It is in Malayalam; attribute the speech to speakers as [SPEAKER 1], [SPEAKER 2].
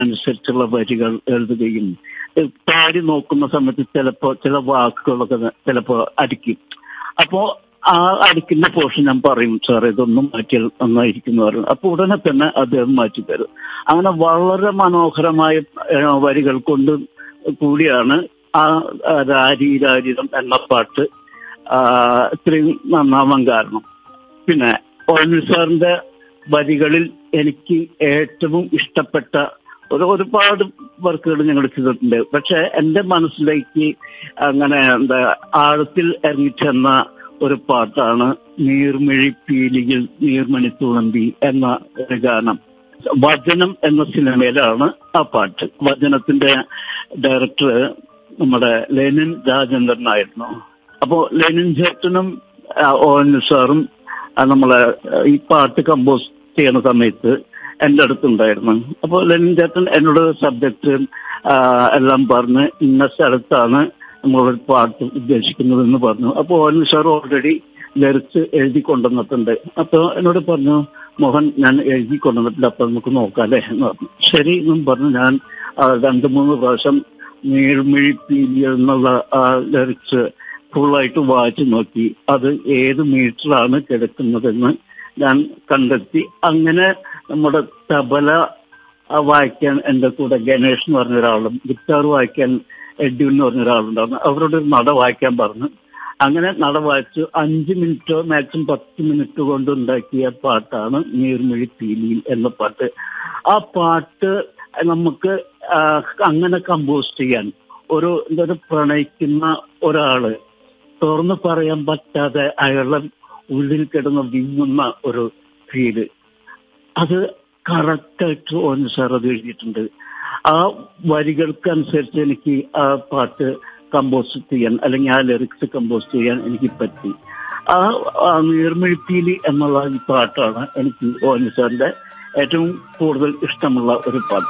[SPEAKER 1] അനുസരിച്ചുള്ള വരികൾ എഴുതുകയും ഏഹ് പാടി നോക്കുന്ന സമയത്ത് ചിലപ്പോ ചില വാക്കുകളൊക്കെ ചിലപ്പോ അടിക്കും അപ്പോ ആ അടിക്കുന്ന പോർഷൻ ഞാൻ പറയും സാർ ഇതൊന്നും മാറ്റിയാൽ നന്നായിരിക്കും എന്ന് പറയും അപ്പൊ ഉടനെ തന്നെ അദ്ദേഹം മാറ്റി തരും അങ്ങനെ വളരെ മനോഹരമായ ഏഹ് വരികൾ കൊണ്ട് കൂടിയാണ് ആ ആ രാരീരാരിതം എന്ന പാട്ട് ആ, ഇത്രയും നന്നാവാൻ കാരണം പിന്നെ ഓർമിൽ സാറിന്റെ വരികളിൽ എനിക്ക് ഏറ്റവും ഇഷ്ടപ്പെട്ട ഒരു ഒരുപാട് വർക്കുകൾ ഞങ്ങൾ ചെയ്തിട്ടുണ്ട് പക്ഷെ എന്റെ മനസ്സിലേക്ക് അങ്ങനെ എന്താ ആഴത്തിൽ ഇറങ്ങിച്ചെന്ന ഒരു പാട്ടാണ് നീർമിഴി പീലിയിൽ നീർമണി തുളമ്പി എന്ന ഒരു ഗാനം വചനം എന്ന സിനിമയിലാണ് ആ പാട്ട് വചനത്തിന്റെ ഡയറക്ടർ നമ്മുടെ ലെനിൻ രാജേന്ദ്രനായിരുന്നു അപ്പോ ലെനിൻ ചേട്ടനും ആ, ഒ എൻ സാറും ആ, നമ്മളെ ആ, ഈ പാട്ട് കമ്പോസ് ചെയ്യുന്ന സമയത്ത് എന്റെ അടുത്തുണ്ടായിരുന്നു അപ്പൊ ലെനിൻ ചേട്ടൻ എന്നോട് സബ്ജക്ട് എല്ലാം പറഞ്ഞ് ഇന്ന സ്ഥലത്താണ് നമ്മളൊരു പാട്ട് ഉദ്ദേശിക്കുന്നതെന്ന് പറഞ്ഞു അപ്പൊ O N sir already lyrics എഴുതി കൊണ്ടുവന്നിട്ടുണ്ട് അപ്പൊ എന്നോട് പറഞ്ഞു മോഹൻ ഞാൻ എഴുതി കൊണ്ടുവന്നിട്ടില്ല അപ്പൊ നമുക്ക് നോക്കാല്ലേ എന്ന് പറഞ്ഞു ശരി എന്നും പറഞ്ഞു ഞാൻ ആ, രണ്ടു മൂന്ന് പ്രാവശ്യം നീർമിഴി പീലി എന്നുള്ള ആ ലിറിക്സ് ഫുള്ളായിട്ട് വായിച്ചു നോക്കി അത് ഏത് മീറ്ററാണ് കിടക്കുന്നതെന്ന് ഞാൻ കണ്ടെത്തി അങ്ങനെ നമ്മുടെ തബല ആ, വായിക്കാൻ എന്റെ കൂടെ ഗണേഷ് എന്ന് പറഞ്ഞ ഒരാളും ഗിറ്റാർ വായിക്കാൻ എഡ്യൂ എന്ന് പറഞ്ഞ ഒരാളുണ്ടായിരുന്നു അവരോട് ഒരു നട വായിക്കാൻ പറഞ്ഞു അങ്ങനെ നട വായിച്ചു അഞ്ച് മിനിറ്റോ മാക്സിമം പത്ത് മിനിറ്റ് കൊണ്ട് ഉണ്ടാക്കിയ പാട്ടാണ് നീർമിഴി പീലിയിൽ എന്ന പാട്ട് ആ പാട്ട് നമുക്ക് ആ, അങ്ങനെ കമ്പോസ് ചെയ്യാൻ ഒരു എന്താ ഒരു പ്രണയിക്കുന്ന ഒരാള് തുറന്നു പറയാൻ പറ്റാതെ അയാളുടെ ഉള്ളിൽ കിടന്ന് വിങ്ങുന്ന ഒരു ഫീല് അത് കറക്റ്റായിട്ട് ഓൻ സാർ അത് എഴുതിയിട്ടുണ്ട് ആ വരികൾക്കനുസരിച്ച് എനിക്ക് ആ പാട്ട് കമ്പോസ് ചെയ്യാൻ അല്ലെങ്കിൽ ആ ലിറിക്സ് കമ്പോസ് ചെയ്യാൻ എനിക്ക് പറ്റി ആ ആ നീർമിഴിപ്പീലി എന്നുള്ള ഈ പാട്ടാണ് എനിക്ക് ഓൻ സാറിന്റെ ഏറ്റവും കൂടുതൽ ഇഷ്ടമുള്ള ഒരു പാട്ട്